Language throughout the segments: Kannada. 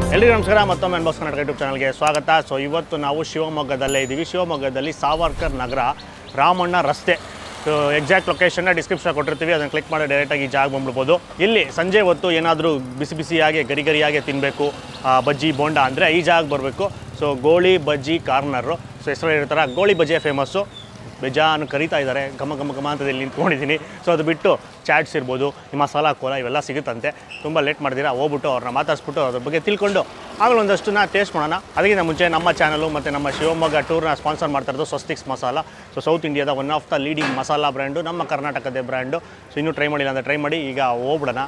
ಎಲ್ರಿಗೂ ನಮಸ್ಕಾರ ಮತ್ತೊಮ್ಮೆ ಅನ್ಬಾಕ್ಸ್ ಕನ್ನಡ ಯೂಟ್ಯೂಬ್ ಚಾನಲ್ಗೆ ಸ್ವಾಗತ ಸೊ ಇವತ್ತು ನಾವು ಶಿವಮೊಗ್ಗದಲ್ಲೇ ಇದ್ದೀವಿ ಶಿವಮೊಗ್ಗದಲ್ಲಿ ಸಾವರ್ಕರ್ ನಗರ ರಾಮಣ್ಣ ರಸ್ತೆ ಸೊ ಎಕ್ಸಾಕ್ಟ್ ಲೊಕೇಶನ್ನ ಡಿಸ್ಕ್ರಿಪ್ಷನ್ ಕೊಟ್ಟಿರ್ತೀವಿ ಅದನ್ನು ಕ್ಲಿಕ್ ಮಾಡಿ ಡೈರೆಕ್ಟಾಗಿ ಈ ಜಾಗ ಬಂದ್ಬಿಡ್ಬೋದು ಇಲ್ಲಿ ಸಂಜೆ ಹೊತ್ತು ಏನಾದರೂ ಬಿಸಿ ಬಿಸಿಯಾಗಿ ಗರಿ ಗರಿಯಾಗಿ ತಿನ್ನಬೇಕು ಬಜ್ಜಿ ಬೋಂಡ ಅಂದರೆ ಈ ಜಾಗ ಬರಬೇಕು so Goli Bajji corner so ಹೆಸರು ಇರ್ತಾರೆ ಗೋಳಿ ಬಜ್ಜಿಯೇ ಫೇಮಸ್ಸು ಬೇಜಾನು ಕರಿತಾ ಇದ್ದಾರೆ ಘಮ ಘಮ ಘಮ ಅಂತ ಇಲ್ಲಿ ನಿಂತ್ಕೊಂಡಿದ್ದೀನಿ ಸೊ ಅದು ಬಿಟ್ಟು ಚಾಟ್ಸ್ ಇರ್ಬೋದು ಈ ಮಸಾಲ ಕೋಲ ಇವೆಲ್ಲ ಸಿಗುತ್ತಂತೆ ತುಂಬ ಲೇಟ್ ಮಾಡ್ತೀರಾ ಹೋಗ್ಬಿಟ್ಟು ಅವ್ರನ್ನ ಮಾತಾಡಿಸ್ಬಿಟ್ಟು ಅದ್ರ ಬಗ್ಗೆ ತಿಳ್ಕೊಂಡು ಆಮೇಲೆ ಒಂದಷ್ಟು ನಾ ಟೇಸ್ಟ್ ಮಾಡೋಣ ಅದಕ್ಕಿಂತ ಮುಂಚೆ ನಮ್ಮ ಚಾನಲು ಮತ್ತು ನಮ್ಮ ಶಿವಮೊಗ್ಗ ಟೂರ್ನ ಸ್ಪಾನ್ಸರ್ ಮಾಡ್ತಾ ಇರೋದು ಸ್ವಸ್ತಿಕ್ಸ್ ಮಸಾಲ ಸೊ ಸೌತ್ ಇಂಡಿಯಾದ one of the leading masala brand ನಮ್ಮ ಕರ್ನಾಟಕದ ಬ್ರ್ಯಾಂಡು ಸೊ ಇನ್ನೂ ಟ್ರೈ ಮಾಡಿಲ್ಲ ಅಂದರೆ ಟ್ರೈ ಮಾಡಿ ಈಗ ಹೋಗ್ಬಿಡೋಣ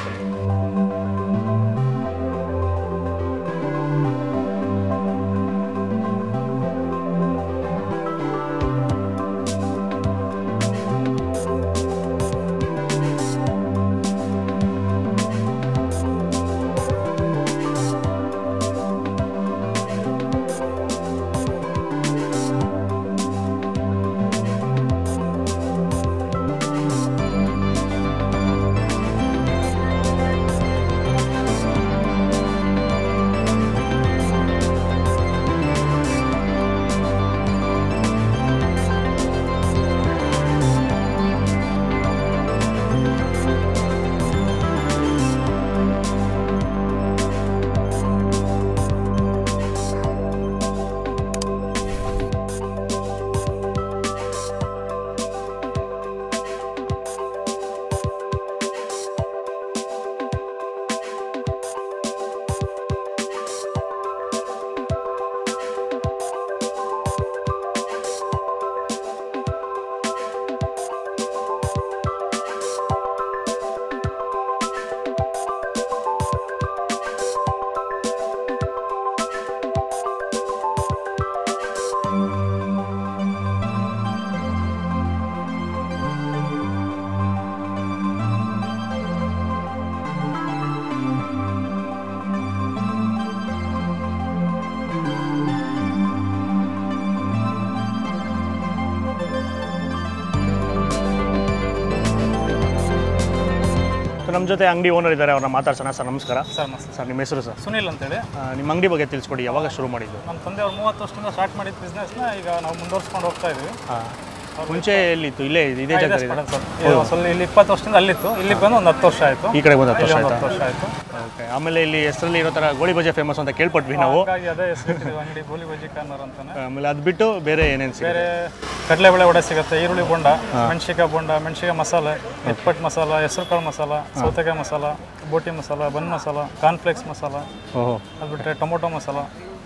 ಸೊ ನಮ್ಮ ಜೊತೆ ಅಂಗಡಿ ಓನರ್ ಇದ್ದಾರೆ ಅವ್ರನ್ನ ಮಾತಾಡ್ಸೋಣ ಸರ್ ನಮಸ್ಕಾರ ಸರ್ ನಮಸ್ತೆ ಸರ್ ನಿಮ್ಮ ಹೆಸರು ಸರ್ ಸುನಿಲ್ ಅಂತೇಳಿ ಆ, ನಿಮ್ಮ ಅಂಗಡಿ ಬಗ್ಗೆ ತಿಳಿಸ್ಕೊಡಿ ಯಾವಾಗ ಶುರು ಮಾಡಿದ್ದು ನಮ್ಮ ತಂದೆಯವ್ರು ಮೂವತ್ತು ವರ್ಷದಿಂದ ಸ್ಟಾರ್ಟ್ ಮಾಡಿದ ಬಿಸ್ನೆಸ್ನ ಈಗ ನಾವು ಮುಂದುವರ್ಸ್ಕೊಂಡು ಹೋಗ್ತಾ ಇದೀವಿ ಹಾಂ ಮುಂಚೆ ಎಲ್ಲಿತ್ತು ಇಲ್ಲೇ ಇದೆ, ಇದೇ ಜಾಗದಲ್ಲಿ ಇದೆ? ಸರ್ ಇದು ಸ್ವಲ್ಪ ಇಲ್ಲಿ ಇಪ್ಪತ್ತು ವರ್ಷದಿಂದ ಅಲ್ಲಿತ್ತು ಇಲ್ಲಿ ಬಂದು ಒಂದು ಹತ್ತು ವರ್ಷ ಆಯಿತು ಈ ಕಡೆ ಬಂದು ಹತ್ತು ವರ್ಷ ಇಲ್ಲಿ ಒಂದು ಆಯ್ತಾ ಹತ್ತು ವರ್ಷ ಆಯಿತು ಓಕೆ ಆಮೇಲೆ ಇಲ್ಲಿ ಹೆಸರಲ್ಲಿ ಇರೋ ಥರ ಗೋಳಿ ಬಜೆ ಫೇಮಸ್ ಅಂತ ಕೇಳ್ಪಟ್ವಿ ನಾವು ಹಾಗಾಗಿ ಅದೇ ಹೆಸರಿಟ್ಟಿದ್ದೀವಿ ಅಂಗಡಿ ಗೋಲಿ ಬಜ್ಜಿ ಕಾರ್ನರ್ ಅಂತಾನೆ ಆಮೇಲೆ ಅದು ಬಿಟ್ಟು ಬೇರೆ ಏನೇನು ಸಿಗುತ್ತೆ ಬೇರೆ ಕಡಲೆಬೇಳೆ ವಡೆ ಸಿಗುತ್ತೆ ಈರುಳ್ಳಿ ಬೋಂಡ ಮೆಣಸಿಕಾಯಿ ಬೋಂಡ ಮೆಣಸಿಕಾಯಿ ಮಸಾಲೆ ಇಟ್ಪಟ್ ಮಸಾಲ ಹೆಸರು ಕಾಳು ಮಸಾಲ ಸೌತೆಕಾಯಿ ಮಸಾಲ ಬೋಟಿ ಮಸಾಲ ಬನ್ ಮಸಾಲ ಕಾರ್ನ್ಫ್ಲೇಕ್ಸ್ ಮಸಾಲ ಓಹೋ ಅದು ಬಿಟ್ಟರೆ ಟೊಮೊಟೊ ಮಸಾಲ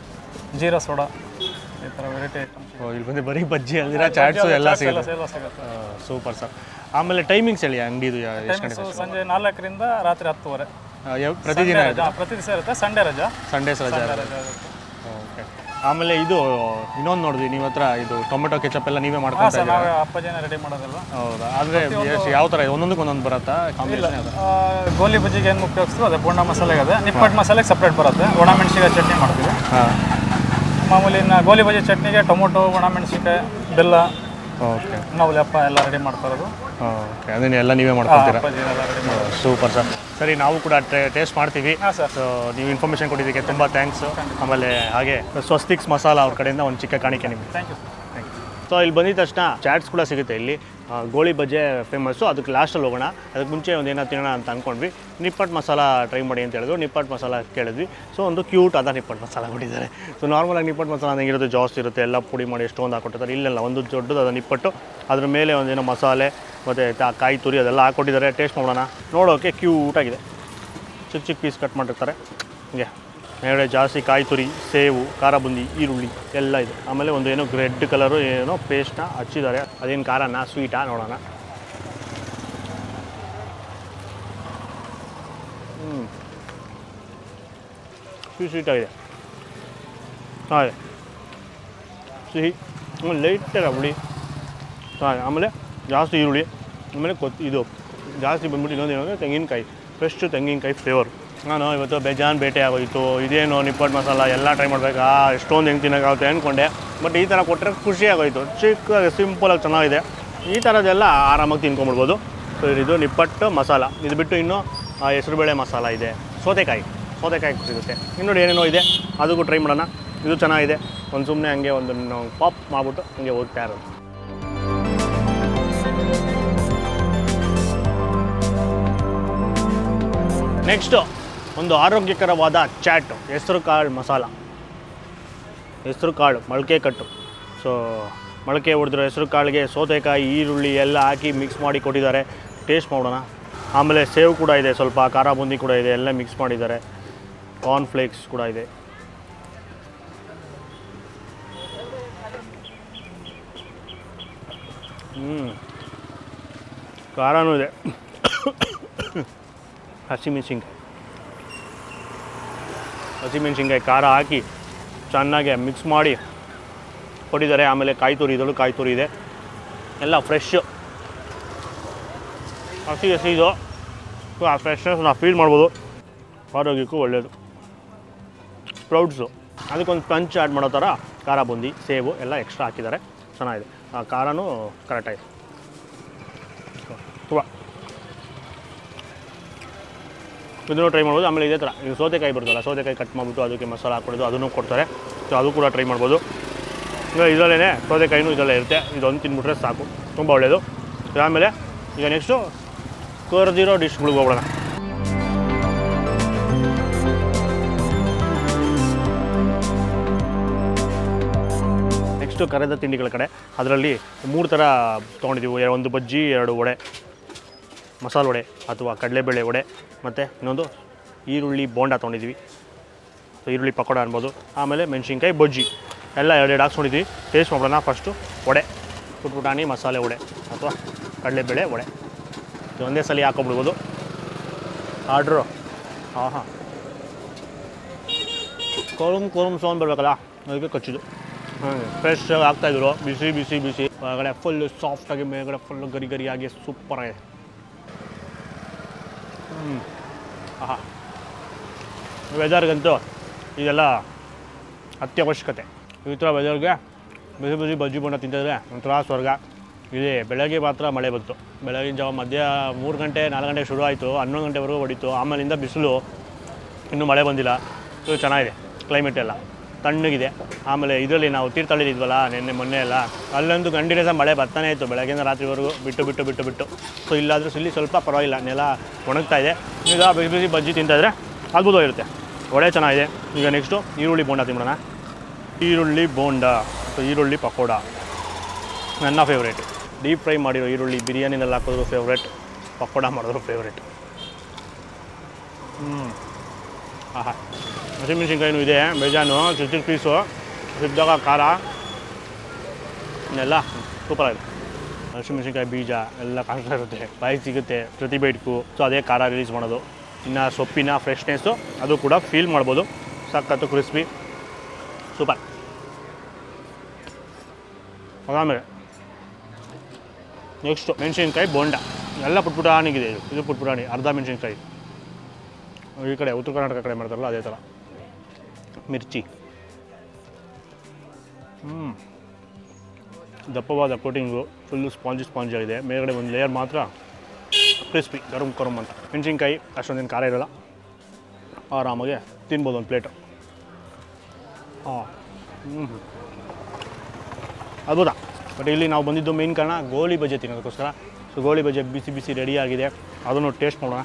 ಜೀರಾ ಸೋಡಾ ಈ ಥರ ವೆರೈಟಿ ಐಟಮ್ಸ್ ಓ, ಇಲ್ಲಿ ಬಂದು ಬರೀ ಬಜ್ಜಿ ಅಲ್ದಿರ ಚಾಟ್ಸು ಎಲ್ಲ ಎಲ್ಲ ಸಿಗುತ್ತೆ ಎಲ್ಲ ಸಿಗುತ್ತೆ ಸೂಪರ್ ಸರ್ ಆಮೇಲೆ ಟೈಮಿಂಗ್ಸ್ ಹೇಳಿ ಅಂಗಡಿದು ಎಷ್ಟು ಗಂಟೆ ಟೈಮಿಂಗ್ಸು ಸಂಜೆ ನಾಲ್ಕರಿಂದ ರಾತ್ರಿ ಹತ್ತುವರೆ ಆ, ಯಾವ- ಪ್ರತಿದಿನ ರಜಾ ಪ್ರತಿ ದಿವಸ ಇರುತ್ತೆ ಸಂಡೇ ರಜಾ ಸಂಡೇಸ್ ರಜೆ ರಜಾ ಇರುತ್ತೆ. ಓಕೆ ಆಮೇಲೆ ಇದು ಇನ್ನೊಂದು ನೋಡಿದ್ವಿ ನಿಮ್ಮ ಹತ್ರ ಇದು ಟೊಮೆಟೊ ಕೆಚಪ್ ಎಲ್ಲ ನೀವೇ ಹಾಂ ಮಾಡ್ಕೊತಾ ಸರ್ ಇದ್ದೀರಾ ನಾವೇ ಅಪ್ಪಾಜಿನೇ ರೆಡಿ ಮಾಡೋದಲ್ಲ ಹೌದಾ ಅಂದರೆ ಎಷ್ಟು ಯಾವ ಥರ ಇದೆ ಒಂದೊಂದಕ್ಕೆ ಒಂದೊಂದು ಬರುತ್ತಾ ಕಾಂಬಿನೇಷನ್ ಯಾವ್ದು ಆ, ಗೋಲಿ ಬಜ್ಜಿಗೆ ಏನು ಉಪಯೋಗಿಸ್ತೀವಿ ಅದೇ ಬೋಂಡ ಮಸಾಲೆಗೆ ಅದೇ ನಿಪ್ಪಟ್ಟು ಮಸಾಲೆಗೆ ಸಪ್ರೇಟ್ ಬರುತ್ತೆ ಒಣ ಮೆಣಸಿಕಾಯಿ ಚಟ್ನಿ ಮಾಡ್ತೀವಿ ಹಾಂ ಮಾಮೂಲಿ ನಾ ಗೋಲಿ ಬಜ್ಜಿ ಚಟ್ನಿಗೆ ಟೊಮೊಟೊ ಒಣ ಮೆಣಸಿಕಾಯಿ ಬೆಲ್ಲ ಓಕೆ ನಾವು ಲೆಪ್ಪ ಎಲ್ಲ ರೆಡಿ ಮಾಡ್ತಾ ಇರೋದು ಓಕೆ ಅದನ್ನ ಎಲ್ಲ ನೀವೇ ಮಾಡ್ಕೊತೀರಾ ಅಪ್ಪಾಜಿ ಎಲ್ಲ ರೆಡಿ ಮಾಡೋದು ಸೂಪರ್ ಸರ್ ಸರಿ ನಾವು ಕೂಡ ಟೇಸ್ಟ್ ಮಾಡ್ತೀವಿ ಹಾಂ ಸರ್ ಸೊ ನೀವು ಇನ್ಫಾರ್ಮೇಷನ್ ಕೊಟ್ಟಿದ್ದಕ್ಕೆ ತುಂಬ ಥ್ಯಾಂಕ್ಸು ಆಮೇಲೆ ಹಾಗೆ ಸ್ವಸ್ತಿಕ್ಸ್ ಮಸಾಲ ಅವ್ರ ಕಡೆಯಿಂದ ಒಂದು ಚಿಕ್ಕ ಕಾಣಿಕೆ ನಿಮಗೆ ಥ್ಯಾಂಕ್ ಯು ಸೊ ಇಲ್ಲಿ ಬಂದಿದ ತಕ್ಷಣ ಚಾಟ್ಸ್ ಕೂಡ ಸಿಗುತ್ತೆ ಇಲ್ಲಿ ಆ, ಗೋಳಿ ಬಜ್ಜೆ ಫೇಮಸ್ಸು ಅದಕ್ಕೆ ಲಾಸ್ಟಲ್ಲಿ ಹೋಗೋಣ ಅದಕ್ಕೆ ಮುಂಚೆ ಒಂದು ಏನೋ ತಿನ್ನೋಣ ಅಂತ ಅಂದ್ಕೊಂಡ್ವಿ ನಿಪ್ಪಟ್ಟು ಮಸಾಲ ಟ್ರೈ ಮಾಡಿ ಅಂತ ಹೇಳಿದ್ರು ನಿಪ್ಪಟ್ಟು ಮಸಾಲ ಕೇಳಿದ್ವಿ ಸೊ ಒಂದು ಕ್ಯೂಟ್ ಆದ ನಿಪ್ಪಟ್ಟು ಮಸಾಲ ಕೊಟ್ಟಿದ್ದಾರೆ ಸೊ ನಾರ್ಮಲಾಗಿ ನಿಪ್ಪಟ್ಟು ಮಸಾಲ ಹೆಂಗಿರುತ್ತೆ ಜಾಸ್ತಿ ಇರುತ್ತೆ ಎಲ್ಲ ಪುಡಿ ಮಾಡಿ ಎಷ್ಟೊಂದು ಹಾಕೊಟ್ಟಿದ್ದಾರೆ ಇಲ್ಲೆಲ್ಲ ಒಂದು ದೊಡ್ಡದಾದ ನಿಪ್ಪಟ್ಟು ಅದ್ರ ಮೇಲೆ ಒಂದೇನೋ ಮಸಾಲೆ ಮತ್ತು ಕಾಯಿ ತುರಿ ಅದೆಲ್ಲ ಹಾಕ್ಕೊಟ್ಟಿದ್ದಾರೆ ಟೇಸ್ಟ್ ಮಾಡೋಣ ನೋಡೋಕ್ಕೆ ಕ್ಯೂಟ್ ಆಗಿದೆ ಚಿಕ್ಕ ಚಿಕ್ಕ ಪೀಸ್ ಕಟ್ ಮಾಡಿರ್ತಾರೆ ಹೀಗೆ ಮೇಲ್ಗಡೆ ಜಾಸ್ತಿ ಕಾಯಿ ತುರಿ ಸೇವು ಖಾರ ಬುಂದಿ ಈರುಳ್ಳಿ ಎಲ್ಲ ಇದೆ ಆಮೇಲೆ ಒಂದು ಏನೋ ರೆಡ್ ಕಲರು ಏನೋ ಪೇಸ್ಟ್ನ ಹಚ್ಚಿದ್ದಾರೆ ಅದೇನು ಖಾರನ ಸ್ವೀಟಾ ನೋಡೋಣ ಹ್ಞೂ ಸ್ವೀಟ್ ಸ್ವೀಟ್ ಆಗಿದೆ ಹಾಗೆ ಸಿಹಿ ಆಮೇಲೆ ಲೈಟಾಗಿ ಹುಳಿ ಹಾಗೆ ಆಮೇಲೆ ಜಾಸ್ತಿ ಈರುಳ್ಳಿ ಆಮೇಲೆ ಕೊತ್ ಇದು ಜಾಸ್ತಿ ಬಂದ್ಬಿಟ್ಟು ಇನ್ನೊಂದು ಏನಂದರೆ ತೆಂಗಿನಕಾಯಿ ಫ್ರೆಶ್ ತೆಂಗಿನಕಾಯಿ ಫ್ಲೇವರ್ ನಾನು ಇವತ್ತು ಬೇಜಾನ್ ಬೇಟೆ ಆಗೋಯಿತು ಇದೇನು ನಿಪ್ಪಟ್ಟು ಮಸಾಲ ಎಲ್ಲ ಟ್ರೈ ಮಾಡಬೇಕಾ ಎಷ್ಟೊಂದು ಹೆಂಗೆ ತಿನ್ನೋಕ್ಕಾಗುತ್ತೆ ಅಂದ್ಕೊಂಡೆ ಬಟ್ ಈ ಥರ ಕೊಟ್ಟರೆ ಖುಷಿ ಆಗೋಯ್ತು ಚಿಕ್ಕದಾಗಿ ಸಿಂಪಲಾಗಿ ಚೆನ್ನಾಗಿದೆ ಈ ಥರದ್ದೆಲ್ಲ ಆರಾಮಾಗಿ ತಿನ್ಕೊಂಬಿಡ್ಬೋದು ಸೊ ಇದು ನಿಪ್ಪಟ್ಟು ಮಸಾಲ ಇದು ಬಿಟ್ಟು ಇನ್ನು ಹೆಸರುಬೇಳೆ ಮಸಾಲ ಇದೆ ಸೌತೆಕಾಯಿ ಸೌತೆಕಾಯಿ ಸಿಗುತ್ತೆ ಇನ್ನೊಂದು ಏನೇನೋ ಇದೆ ಅದಕ್ಕೂ ಟ್ರೈ ಮಾಡೋಣ ಇದು ಚೆನ್ನಾಗಿದೆ ಒಂದು ಸುಮ್ಮನೆ ಹಂಗೆ ಒಂದು ಪಾಪ್ ಮಾಡಿಬಿಟ್ಟು ಹಂಗೆ ಹೋಗ್ತಾ ಇರೋದು ನೆಕ್ಸ್ಟು ಒಂದು ಆರೋಗ್ಯಕರವಾದ ಚಾಟ್ ಹೆಸರು ಕಾಳು ಮಸಾಲ ಹೆಸರು ಕಾಳು ಮೊಳಕೆ ಕಟ್ಟು ಸೊ ಮೊಳಕೆ ಹೊಡೆದಿರೋ ಹೆಸರು ಕಾಳಿಗೆ ಸೌತೆಕಾಯಿ ಈರುಳ್ಳಿ ಎಲ್ಲ ಹಾಕಿ ಮಿಕ್ಸ್ ಮಾಡಿ ಕೊಟ್ಟಿದ್ದಾರೆ ಟೇಸ್ಟ್ ಮಾಡೋಣ ಆಮೇಲೆ ಸೇವ್ ಕೂಡ ಇದೆ ಸ್ವಲ್ಪ ಖಾರ ಬುಂದಿ ಕೂಡ ಇದೆ ಎಲ್ಲ ಮಿಕ್ಸ್ ಮಾಡಿದ್ದಾರೆ ಕಾರ್ನ್ ಫ್ಲೇಕ್ಸ್ ಕೂಡ ಇದೆ ಹ್ಞೂ ಖಾರನೂ ಇದೆ ಹಸಿಮೆಣಸಿನ್ಕಾಯಿ ಹಸಿಮೆಣಸಿನ್ಕಾಯಿ ಖಾರ ಹಾಕಿ ಚೆನ್ನಾಗಿ ಮಿಕ್ಸ್ ಮಾಡಿ ಕೊಟ್ಟಿದ್ದಾರೆ ಆಮೇಲೆ ಕಾಯಿ ತುರಿ ಇದರಲ್ಲೂ ಕಾಯಿ ತುರಿ ಇದೆ ಎಲ್ಲ ಫ್ರೆಶ್ಶು ಹಸಿ ಹಸಿ ಇದು ಸೊ ಆ ಫ್ರೆಶ್ನೆಸ್ ನಾವು ಫೀಲ್ ಮಾಡ್ಬೋದು ಆರೋಗ್ಯಕ್ಕೂ ಒಳ್ಳೆಯದು ಸ್ಪ್ರೌಟ್ಸು ಅದಕ್ಕೊಂದು ಪಂಚ್ ಆ್ಯಡ್ ಮಾಡೋ ಥರ ಖಾರ ಬುಂದಿ ಸೇವು ಎಲ್ಲ ಎಕ್ಸ್ಟ್ರಾ ಹಾಕಿದ್ದಾರೆ ಚೆನ್ನಾಗಿದೆ ಆ ಖಾರನೂ ಕರೆಕ್ಟಾಗಿದೆ ತುಂಬ ಇದನ್ನು ಟ್ರೈ ಮಾಡ್ಬೋದು ಆಮೇಲೆ ಇದೇ ಥರ ಈಗ ಸೌತೆಕಾಯಿ ಬರುತ್ತಲ್ಲ ಸೌತೆಕಾಯಿ ಕಟ್ ಮಾಡಿಬಿಟ್ಟು ಅದಕ್ಕೆ ಮಸಾಲ ಹಾಕ್ಕೊಡೋದು ಅದನ್ನು ಕೊಡ್ತಾರೆ ಸೊ ಅದು ಕೂಡ ಟ್ರೈ ಮಾಡ್ಬೋದು ಈಗ ಇದರಲ್ಲೇ ಸೌತೆಕಾಯಿನೂ ಇದರಲ್ಲೇ ಇರುತ್ತೆ ಇದೊಂದು ತಿಂದ್ಬಿಟ್ರೆ ಸಾಕು ತುಂಬ ಒಳ್ಳೆಯದು ಆಮೇಲೆ ಈಗ ನೆಕ್ಸ್ಟು ಕರ್ದಿರೋ ಡಿಶ್ಗಳಿಗೆ ಹೋಗೋಣ ನೆಕ್ಸ್ಟು ಕರೆದ ತಿಂಡಿಗಳ ಕಡೆ ಅದರಲ್ಲಿ ಮೂರು ಥರ ತೊಗೊಂಡಿದ್ದೀವಿ ಒಂದು ಬಜ್ಜಿ ಎರಡು ವಡೆ ಮಸಾಲೆ ವಡೆ ಅಥವಾ ಕಡಲೆಬೇಳೆ ವಡೆ ಮತ್ತು ಇನ್ನೊಂದು ಈರುಳ್ಳಿ ಬೋಂಡ ತೊಗೊಂಡಿದ್ದೀವಿ ಸೊ ಈರುಳ್ಳಿ ಪಕೋಡ ಅನ್ಬೋದು ಆಮೇಲೆ ಮೆಣಸಿನ್ಕಾಯಿ ಬಜ್ಜಿ ಎಲ್ಲ ಎರಡೆರಡು ಹಾಕ್ಸ್ಕೊಂಡಿದ್ದೀವಿ ಟೇಸ್ಟ್ ಮಾಡೋಣ ಫಸ್ಟು ವಡೆ ಪುಟ್ಪುಟಾಣಿ ಮಸಾಲೆ ವಡೆ ಅಥವಾ ಕಡಲೆಬೇಳೆ ವಡೆ ಇದು ಒಂದೇ ಸಲ ಹಾಕೊಂಬಿಡ್ಬೋದು ಆರ್ಡ್ರು ಹಾಂ ಹಾಂ ಕೋರುಮ್ ಕೋರುಮ್ ಸೌಂಡ್ ಬರಬೇಕಲ್ಲ ಅದಕ್ಕೆ ಕಚ್ಚಿದ್ದು ಹಾಂ ಫ್ರೆಶ್ ಆಗ್ತಾಯಿದ್ರು ಬಿಸಿ ಬಿಸಿ ಬಿಸಿ ಒಳಗಡೆ ಫುಲ್ಲು ಸಾಫ್ಟಾಗಿ ಮೇಲ್ಗಡೆ ಫುಲ್ಲು ಗರಿ ಗರಿಯಾಗಿ ಸೂಪರಾಗಿದೆ ಹ್ಞೂ ಆಹಾ ವೆದರ್ಗಂತೂ ಇದೆಲ್ಲ ಅತ್ಯವಶ್ಯಕತೆ ಈ ಥರ ವೆದರ್ಗೆ ಬಿಸಿ ಬಿಸಿ ಬಜ್ಜಿ ಬೋಂಡ ತಿಂತಿದ್ರೆ ಒಂಥರ ಸ್ವರ್ಗ ಇಲ್ಲಿ ಬೆಳಗ್ಗೆ ಮಾತ್ರ ಮಳೆ ಬಂತು ಬೆಳಗಿನ ಜಾವ ಮಧ್ಯ ಮೂರು ಗಂಟೆ ನಾಲ್ಕು ಗಂಟೆ ಶುರು ಆಯಿತು ಹನ್ನೊಂದು ಗಂಟೆವರೆಗೂ ಹೊಡಿತು ಆಮೇಲಿಂದ ಬಿಸಿಲು ಇನ್ನೂ ಮಳೆ ಬಂದಿಲ್ಲ ಇದು ಚೆನ್ನಾಗಿದೆ ಕ್ಲೈಮೇಟ್ ಎಲ್ಲ ತಣ್ಣಗಿದೆ ಆಮೇಲೆ ಇದರಲ್ಲಿ ನಾವು ತೀರ್ಥಹಳ್ಳಿಲಿದ್ವಲ್ಲ ನಿನ್ನೆ ಮೊನ್ನೆ ಎಲ್ಲ ಅಲ್ಲಂತೂ ಕಂಟಿನ್ಯೂಸ್ ಮಳೆ ಬರ್ತಾನೆ ಇತ್ತು ಬೆಳಗ್ಗೆಯಿಂದ ರಾತ್ರಿವರೆಗೂ ಬಿಟ್ಟು ಬಿಟ್ಟು ಬಿಟ್ಟು ಬಿಟ್ಟು ಸೊ ಇಲ್ಲಾದರೂ ಇಲ್ಲಿ ಸ್ವಲ್ಪ ಪರವಾಗಿಲ್ಲ ನೆಲ ಒಣಗ್ತಾ ಇದೆ ಈಗ ಬಿಸಿ ಬಿಸಿ ಬಜ್ಜಿ ತಿಂತಾಯಿದ್ರೆ ಅದ್ಭುತವಾಗಿರುತ್ತೆ ಒಳ್ಳೆ ಚೆನ್ನಾಗಿದೆ ಈಗ ನೆಕ್ಸ್ಟು ಈರುಳ್ಳಿ ಬೋಂಡ ತಿನ್ನೋಣ ಈರುಳ್ಳಿ ಬೋಂಡ ಅಥವಾ ಈರುಳ್ಳಿ ಪಕೋಡ ನನ್ನ ಫೇವ್ರೇಟ್ ಡೀಪ್ ಫ್ರೈ ಮಾಡಿರೋ ಈರುಳ್ಳಿ ಬಿರಿಯಾನಿನಲ್ಲಿ ಹಾಕೋದ್ರು ಫೇವ್ರೇಟ್ ಪಕೋಡ ಮಾಡಿದ್ರು ಫೇವ್ರೇಟ್ ಹ್ಞೂ ಆಹಾ ಹಸಿಮೆಣ್ಸಿನ್ಕಾಯಿನೂ ಇದೆ ಬೇಜಾನು ಚಿಕ್ಕ ಚಿಕ್ಕ ಪೀಸು ಸಿಕ್ಕಿದಾಗ ಖಾರ ಎಲ್ಲ ಸೂಪರಾಗಿದೆ ಹಸಿಮೆಣ್ಸಿನ್ಕಾಯಿ ಬೀಜ ಎಲ್ಲ ಕಾಣಿಸ್ತಾ ಇರುತ್ತೆ ಬಾಯಿಗೆ ಸಿಗುತ್ತೆ ಪ್ರತಿ ಬೈಟ್ಗೂ ಸೊ ಅದೇ ಖಾರ ರಿಲೀಸ್ ಮಾಡೋದು ಇನ್ನು ಸೊಪ್ಪಿನ ಫ್ರೆಶ್ನೆಸ್ಸು ಅದು ಕೂಡ ಫೀಲ್ ಮಾಡ್ಬೋದು ಸಖತ್ತು ಕ್ರಿಸ್ಪಿ ಸೂಪರ್ ಅದಾದಮೇಲೆ ನೆಕ್ಸ್ಟು ಮೆಣಸಿನ್ಕಾಯಿ ಬೋಂಡ ಎಲ್ಲ ಪುಟ್ಪುಟಾಣಿಗಿದೆ ಇದು ಇದು ಪುಟ್ಪುಟಾಣಿ ಅರ್ಧ ಮೆಣಸಿನ್ಕಾಯಿ ಈ ಕಡೆ ಉತ್ತರ ಕರ್ನಾಟಕ ಕಡೆ ಮಾಡ್ತಾರಲ್ಲ ಅದೇ ಥರ ಮಿರ್ಚಿ ಹ್ಞೂ ದಪ್ಪವಾದ ಕೋಟಿಂಗು ಫುಲ್ಲು ಸ್ಪಾಂಜಿ ಸ್ಪಾಂಜಿ ಆಗಿದೆ ಮೇಲ್ಗಡೆ ಒಂದು ಲೇಯರ್ ಮಾತ್ರ ಕ್ರಿಸ್ಪಿ ಗರಂ ಕರಮ್ ಅಂತ ಮೆಣಸಿನ್ಕಾಯಿ ಅಷ್ಟೊಂದೇನು ಖಾರ ಇರೋಲ್ಲ ಆರಾಮಾಗಿ ತಿನ್ಬೋದು ಒಂದು ಪ್ಲೇಟು ಹಾಂ ಹ್ಞೂ ಅದ್ಭುತ ಬಟ್ ಇಲ್ಲಿ ನಾವು ಬಂದಿದ್ದು ಮೇನ್ ಕಾರಣ ಗೋಳಿ ಬಜೆ ತಿನ್ನೋದಕ್ಕೋಸ್ಕರ ಸೊ ಗೋಳಿ ಬಜೆ ಬಿಸಿ ಬಿಸಿ ರೆಡಿ ಆಗಿದೆ ಅದನ್ನು ಟೇಸ್ಟ್ ಮಾಡೋಣ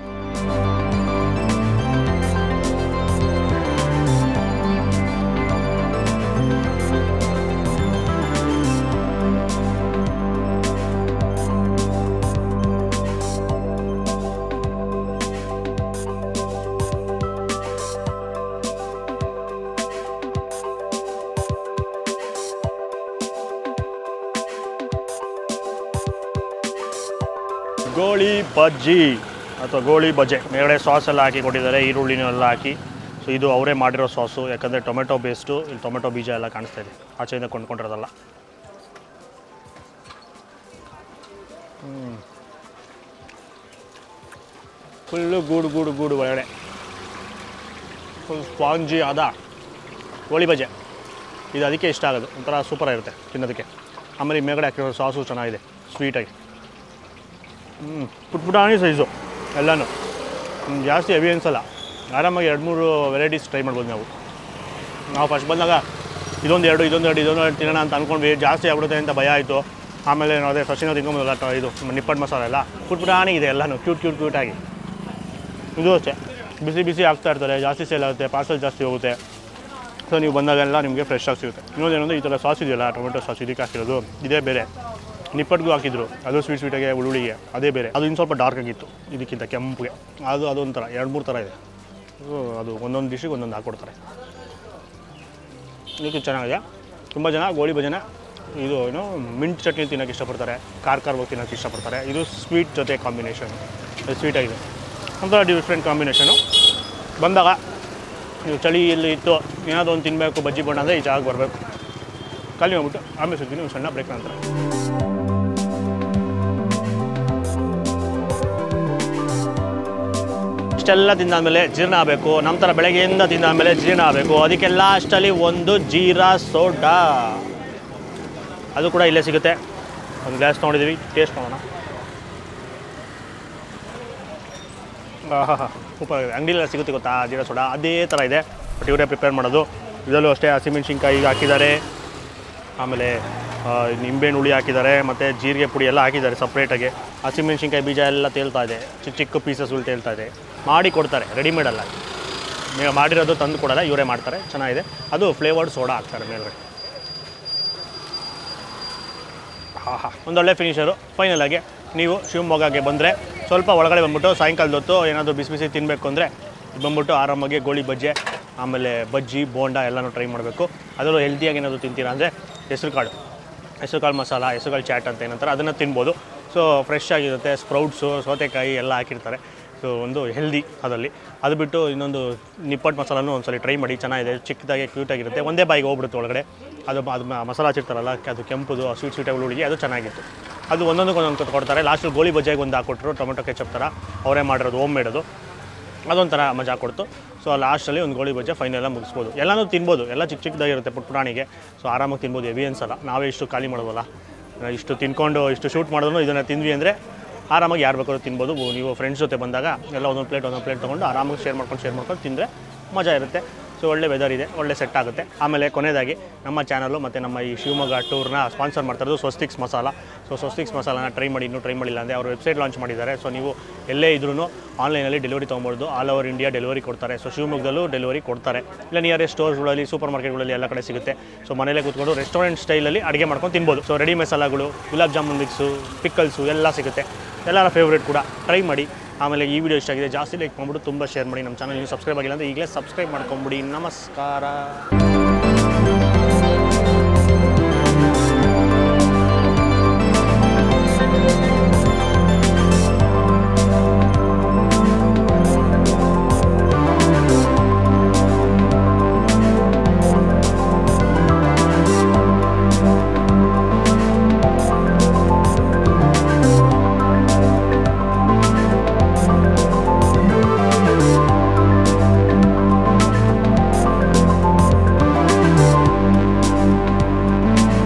ಗೋಳಿ ಬಜ್ಜಿ ಅಥವಾ ಗೋಳಿ ಬಜೆ ಮೇಲ್ಗಡೆ ಸಾಸ್ ಎಲ್ಲ ಹಾಕಿ ಕೊಟ್ಟಿದ್ದಾರೆ ಈರುಳ್ಳಿನೂ ಎಲ್ಲ ಹಾಕಿ ಸೊ ಇದು ಅವರೇ ಮಾಡಿರೋ ಸಾಸು ಯಾಕಂದರೆ ಟೊಮೆಟೊ ಬೇಸ್ಟು ಇಲ್ಲಿ ಟೊಮೆಟೊ ಬೀಜ ಎಲ್ಲ ಕಾಣಿಸ್ತಾ ಇದೆ ಆಚೆಯಿಂದ ಕೊಂಡ್ಕೊಂಡಿರೋದಲ್ಲ ಫುಲ್ಲು ಗೂಡು ಗೂಡು ಗೂಡು ಒಳಗಡೆ ಫುಲ್ ಸ್ಪಾಂಜಿ ಆದ ಗೋಳಿ ಬಜೆ ಇದು ಅದಕ್ಕೆ ಇಷ್ಟ ಆಗೋದು ಒಂಥರ ಸೂಪರಾಗಿರುತ್ತೆ ತಿನ್ನೋದಕ್ಕೆ ಆಮೇಲೆ ಈ ಮೇಲ್ಗಡೆ ಹಾಕಿರೋ ಸಾಸು ಚೆನ್ನಾಗಿದೆ ಸ್ವೀಟಾಗಿ ಹ್ಞೂ ಪುಟ್ ಪುಟಾಣಿ ಸೈಜು ಎಲ್ಲನೂ ಹ್ಮ್, ಜಾಸ್ತಿ ಹೆವಿ ಅನ್ಸಲ್ಲ ಆರಾಮಾಗಿ ಎರಡು ಮೂರು ವೆರೈಟೀಸ್ ಟ್ರೈ ಮಾಡ್ಬೋದು ನಾವು ನಾವು ಫಸ್ಟ್ ಬಂದಾಗ ಇದೊಂದು ಎರಡು ಇದೊಂದು ಎರಡು ಇದೊಂದು ಎರಡು ತಿನ್ನೋಣ ಅಂತ ಅಂದ್ಕೊಂಡ್ವಿ ಜಾಸ್ತಿ ಆಗ್ಬಿಡುತ್ತೆ ಅಂತ ಭಯ ಆಯಿತು ಆಮೇಲೆ ನಾವು ಅದೇ ಸಸಿನ ತಿನ್ಕೊಂಬೋದಲ್ಲ ಟ- ಇದು ನಿಪ್ಪಟ್ಟು ಮಸಾಲೆ ಎಲ್ಲ ಪುಟ್ಪುಟಾಣಿ ಇದೆ ಎಲ್ಲನೂ ಕ್ಯೂಟ್ ಕ್ಯೂಟ್ ಕ್ಯೂಟಾಗಿ ಇದು ಅಷ್ಟೇ ಬಿಸಿ ಬಿಸಿ ಆಗ್ತಾ ಇರ್ತಾರೆ ಜಾಸ್ತಿ ಸೇಲ್ ಆಗುತ್ತೆ ಪಾರ್ಸಲ್ ಜಾಸ್ತಿ ಹೋಗುತ್ತೆ ಸೊ ನೀವು ಬಂದಾಗೆಲ್ಲ ನಿಮಗೆ ಫ್ರೆಶ್ ಆಗಿ ಸಿಗುತ್ತೆ ಇನ್ನೊಂದೇನಂದ್ರೆ ಈ ಥರ ಸಾಸ್ ಇದೆಯಲ್ಲ ಟೊಮೆಟೊ ಸಾಸ್ ಇದಕ್ಕೆ ಹಾಕಿರೋದು ಇದೇ ಬೇರೆ ನಿಪ್ಪಟ್ಟಿಗೂ ಹಾಕಿದ್ರು ಅದು ಸ್ವೀಟ್ ಸ್ವೀಟಾಗೆ ಉಳ್ಳುಳ್ಳಿಗೆ ಅದೇ ಬೇರೆ ಅದು ಇನ್ನು ಸ್ವಲ್ಪ ಡಾರ್ಕ್ ಆಗಿತ್ತು ಇದಕ್ಕಿಂತ ಕೆಂಪುಗೆ ಅದು ಅದೊಂಥರ ಎರಡು ಮೂರು ಥರ ಇದೆ ಸೊ ಅದು ಒಂದೊಂದು ಡಿಶ್ಗೆ ಒಂದೊಂದು ಹಾಕ್ಕೊಡ್ತಾರೆ ಇದಕ್ಕೆ ಚೆನ್ನಾಗಿದೆ ತುಂಬ ಜನ ಗೋಳಿ ಭಜನ ಇದು ಏನು ಮಿಂಟ್ ಚಟ್ನಿ ತಿನ್ನೋಕ್ಕೆ ಇಷ್ಟಪಡ್ತಾರೆ ಖಾರ ಖಾರವಾಗಿ ತಿನ್ನೋಕ್ಕೆ ಇಷ್ಟಪಡ್ತಾರೆ ಇದು ಸ್ವೀಟ್ ಜೊತೆ ಕಾಂಬಿನೇಷನ್ ಸ್ವೀಟಾಗಿದೆ ಒಂಥರ ಡಿಫ್ರೆಂಟ್ ಕಾಂಬಿನೇಷನು ಬಂದಾಗ ನೀವು ಚಳಿಯಲ್ಲಿ ಇತ್ತು ಏನಾದರೂ ಒಂದು ತಿನ್ನಬೇಕು ಬಜ್ಜಿ ಬಣ್ಣ ಅಂದರೆ ಈ ಜಾಗ ಬರಬೇಕು ಖಾಲಿ ಹೋಗ್ಬಿಟ್ಟು ಆಮೇಲೆ ಸಿಗ್ತೀನಿ ಒಂದು ಸಣ್ಣ ಬ್ರೇಕ್ ನಂತರ ಇಷ್ಟೆಲ್ಲ ತಿಂದಾದ್ಮೇಲೆ ಜೀರ್ಣ ಆಗಬೇಕು ನಮ್ಮ ಥರ ಬೆಳಗ್ಗೆಯಿಂದ ತಿಂದಾದ್ಮೇಲೆ ಜೀರ್ಣ ಆಗಬೇಕು ಅದಕ್ಕೆಲ್ಲ ಅಷ್ಟಲ್ಲಿ ಒಂದು ಜೀರಾ ಸೋಡಾ ಅದು ಕೂಡ ಇಲ್ಲೇ ಸಿಗುತ್ತೆ ಒಂದು ಗ್ಲಾಸ್ ತೊಗೊಂಡಿದ್ದೀವಿ ಟೇಸ್ಟ್ ಮಾಡೋಣ ಹಾಂ ಸೂಪರ್ ಆಗಿದೆ ಅಂಗಡಿಲೆಲ್ಲ ಸಿಗುತ್ತೆ ಗೊತ್ತಾ ಜೀರಾ ಸೋಡಾ ಅದೇ ಥರ ಇದೆ ಬಟ್ ಇವರೇ ಪ್ರಿಪೇರ್ ಮಾಡೋದು ಇದರಲ್ಲೂ ಅಷ್ಟೇ ಹಸಿಮೆಣ್ಸಿನ್ಕಾಯಿ ಹಾಕಿದ್ದಾರೆ ಆಮೇಲೆ ಆ, ನಿಂಬೆಹಣ್ಣು ಹುಳಿ ಹಾಕಿದ್ದಾರೆ ಮತ್ತು ಜೀರಿಗೆ ಪುಡಿ ಎಲ್ಲ ಹಾಕಿದ್ದಾರೆ ಸಪ್ರೇಟಾಗಿ ಹಸಿಮೆಣ್ಸಿನ್ಕಾಯಿ ಬೀಜ ಎಲ್ಲ ತೇಲ್ತಾ ಇದೆ ಚಿಕ್ಕ ಚಿಕ್ಕ ಪೀಸಸ್ಗಳು ತೇಲ್ತಾ ಇದೆ ಮಾಡಿ ಕೊಡ್ತಾರೆ ರೆಡಿಮೇಡ್ ಅಲ್ಲ ನೀವು ಮಾಡಿರೋದು ತಂದು ಕೊಡಲ್ಲ ಇವರೇ ಮಾಡ್ತಾರೆ ಚೆನ್ನಾಗಿದೆ ಅದು ಫ್ಲೇವರ್ಡ್ ಸೋಡಾ ಹಾಕ್ತಾರೆ ಮೇಲ್ಗಡೆ ಹಾಂ ಹಾಂ ಒಂದೊಳ್ಳೆ ಫಿನಿಷರು ಫೈನಲ್ ಆಗಿ ನೀವು ಶಿವಮೊಗ್ಗಗೆ ಬಂದರೆ ಸ್ವಲ್ಪ ಒಳಗಡೆ ಬಂದ್ಬಿಟ್ಟು ಸಾಯಂಕಾಲದ ಹೊತ್ತು ಏನಾದರೂ ಬಿಸಿ ಬಿಸಿ ತಿನ್ನಬೇಕು ಅಂದರೆ ಬಂದ್ಬಿಟ್ಟು ಆರಾಮಾಗಿ ಗೋಳಿ ಬಜ್ಜೆ ಆಮೇಲೆ ಬಜ್ಜಿ ಬೋಂಡ ಎಲ್ಲನೂ ಟ್ರೈ ಮಾಡಬೇಕು ಅದರಲ್ಲೂ ಹೆಲ್ದಿಯಾಗಿ ಏನಾದರೂ ತಿಂತೀರಾ ಅಂದರೆ ಹೆಸರು ಕಾಳು ಹೆಸರು ಕಾಳು ಮಸಾಲ ಹೆಸರು ಕಾಳು ಚಾಟ್ ಅಂತ ಏನಂತಾರೆ ಅದನ್ನು ತಿನ್ಬೋದು ಸೊ ಫ್ರೆಶ್ ಆಗಿರುತ್ತೆ ಸ್ಪ್ರೌಟ್ಸು ಸೌತೆಕಾಯಿ ಎಲ್ಲ ಹಾಕಿರ್ತಾರೆ ಸೊ ಒಂದು ಹೆಲ್ದಿ ಅದರಲ್ಲಿ ಅದು ಬಿಟ್ಟು ಇನ್ನೊಂದು ನಿಪ್ಪಟ್ಟು ಮಸಾಲನೂ ಒಂದ್ಸಲ ಟ್ರೈ ಮಾಡಿ ಚೆನ್ನಾಗಿದೆ ಚಿಕ್ಕದಾಗಿ ಕ್ಯೂಟಾಗಿರುತ್ತೆ ಒಂದೇ ಬಾಯಿಗೆ ಹೋಗ್ಬಿಡುತ್ತೆ ಒಳಗಡೆ ಅದು ಅದು ಮ- ಮಸಾಲ ಹಚ್ಚಿರ್ತಾರಲ್ಲ ಅದು ಕೆಂಪುದು ಸ್ವೀಟ್ ಸ್ವೀಟ್ ಉಳ್ಳಿಗೆ ಅದು ಚೆನ್ನಾಗಿತ್ತು ಅದು ಒಂದೊಂದಕ್ಕೆ ಒಂದೊಂದು ಕೊಡ್ತಾರೆ ಲಾಸ್ಟಲ್ಲಿ ಗೋಳಿ ಬಜ್ಜಾಗಿ ಒಂದು ಹಾಕೊಟ್ರು ಟೊಮೆಟೊ ಕೆಚಪ್ ಥರ ಅವರೇ ಮಾಡಿರೋದು ಹೋಮ್ ಮೇಡದು ಅದೊಂಥರ ಮಜಾ ಕೊಡ್ತು ಸೊ ಲಾಸ್ಟಲ್ಲಿ ಒಂದು ಗೋಳಿ ಬಜ್ಜೆ ಫೈನಲ್ ಎಲ್ಲ ಮುಗಿಸ್ಬೋದು ಎಲ್ಲನೂ ತಿನ್ಬೋದು ಎಲ್ಲ ಚಿಕ್ಕ ಚಿಕ್ಕದಾಗಿರುತ್ತೆ ಪುಟ್ಟ ಪ್ರಾಣಿಗೆ ಸೊ ಆರಾಮಾಗಿ ತಿನ್ಬೋದು ಹೆವಿ ಅನ್ಸಲ್ಲ ನಾವೇ ಇಷ್ಟು ಖಾಲಿ ಮಾಡೋದಲ್ಲ ಇಷ್ಟು ತಿನ್ಕೊಂಡು ಇಷ್ಟು ಶೂಟ್ ಮಾಡಿದ್ರು ಇದನ್ನು ತಿಂದ್ವಿ ಅಂದರೆ ಆರಾಮಾಗಿ ಯಾರು ಬೇಕಾದ್ರೂ ತಿನ್ಬೋದು ನೀವು ಫ್ರೆಂಡ್ಸ್ ಜೊತೆ ಬಂದಾಗ ಎಲ್ಲ ಒಂದೊಂದು ಪ್ಲೇಟ್ ಒಂದೊಂದು ಪ್ಲೇಟ್ ತೊಗೊಂಡು ಆರಾಮಾಗಿ ಶೇರ್ ಮಾಡ್ಕೊಂಡು ಶೇರ್ ಮಾಡ್ಕೊಂಡು ತಿಂದರೆ ಮಜಾ ಇರುತ್ತೆ ಸೊ ಒಳ್ಳೆ ವೆದರ್ ಇದೆ ಒಳ್ಳೆ ಸೆಟ್ ಆಗುತ್ತೆ ಆಮೇಲೆ ಕೊನೆಯದಾಗಿ ನಮ್ಮ ಚಾನಲು ಮತ್ತು ನಮ್ಮ ಈ ಶಿವಮೊಗ್ಗ ಟೂರ್ನ ಸ್ಪಾನ್ಸರ್ ಮಾಡ್ತಾ ಇರೋದು ಸ್ವಸ್ತಿಕ್ಸ್ ಮಸಾಲ ಸೊ ಸ್ವಸ್ತಿಕ್ಸ್ ಮಸಾಲಾನ ಟ್ರೈ ಮಾಡಿ ಇನ್ನೂ ಟ್ರೈ ಮಾಡಿಲ್ಲ ಅಂದರೆ ಅವರು ವೆಬ್ಸೈಟ್ ಲಾಂಚ್ ಮಾಡಿದ್ದಾರೆ ಸೊ ನೀವು ಎಲ್ಲೇ ಇದ್ರೂ ಆನ್ಲೈನಲ್ಲಿ ಡೆಲಿವರಿ ತೊಗೊಬೋದು ಆಲ್ ಓವರ್ ಇಂಡಿಯಾ ಡೆಲಿವರಿ ಕೊಡ್ತಾರೆ ಸೊ ಶಿವಮೊಗ್ಗದಲ್ಲೂ ಡೆಲಿವರಿ ಕೊಡ್ತಾರೆ ಇಲ್ಲ ನಿಯರೆಸ್ಟ್ ಸ್ಟೋರ್ಸ್ಗಳಲ್ಲಿ ಸೂಪರ್ ಮಾರ್ಕೆಟ್ಗಳಲ್ಲಿ ಎಲ್ಲ ಕಡೆ ಸಿಗುತ್ತೆ ಸೊ ಮನೇಲೆ ಕೂತ್ಕೊಂಡು ರೆಸ್ಟೋರೆಂಟ್ ಸ್ಟೈಲಲ್ಲಿ ಅಡುಗೆ ಮಾಡ್ಕೊಂಡು ತಿನ್ಬೋದು ಸೊ ರೆಡಿ ಮಸಾಲಗಳು ಗುಲಾಬ್ ಜಾಮೂನ್ ಮಿಕ್ಸು ಪಿಕ್ಕಲ್ಸು ಎಲ್ಲ ಸಿಗುತ್ತೆ ಎಲ್ಲರ ಫೇವ್ರೇಟ್ ಕೂಡ ಟ್ರೈ ಮಾಡಿ ಆಮೇಲೆ ಈ ವಿಡಿಯೋ ಇಷ್ಟ ಆಗಿದೆ ಜಾಸ್ತಿ ಲೈಕ್ ಮಾಡಿಬಿಟ್ಟು ತುಂಬ ಶೇರ್ ಮಾಡಿ ನಮ್ಮ ಚಾನಲ್ ನೀವು ಸಬ್ಸ್ಕ್ರೈಬ್ ಆಗಿಲ್ಲ ಅಂದರೆ ಈಗಲೇ ಸಬ್ಸ್ಕ್ರೈಬ್ ಮಾಡ್ಕೊಂಬಿಡಿ ನಮಸ್ಕಾರ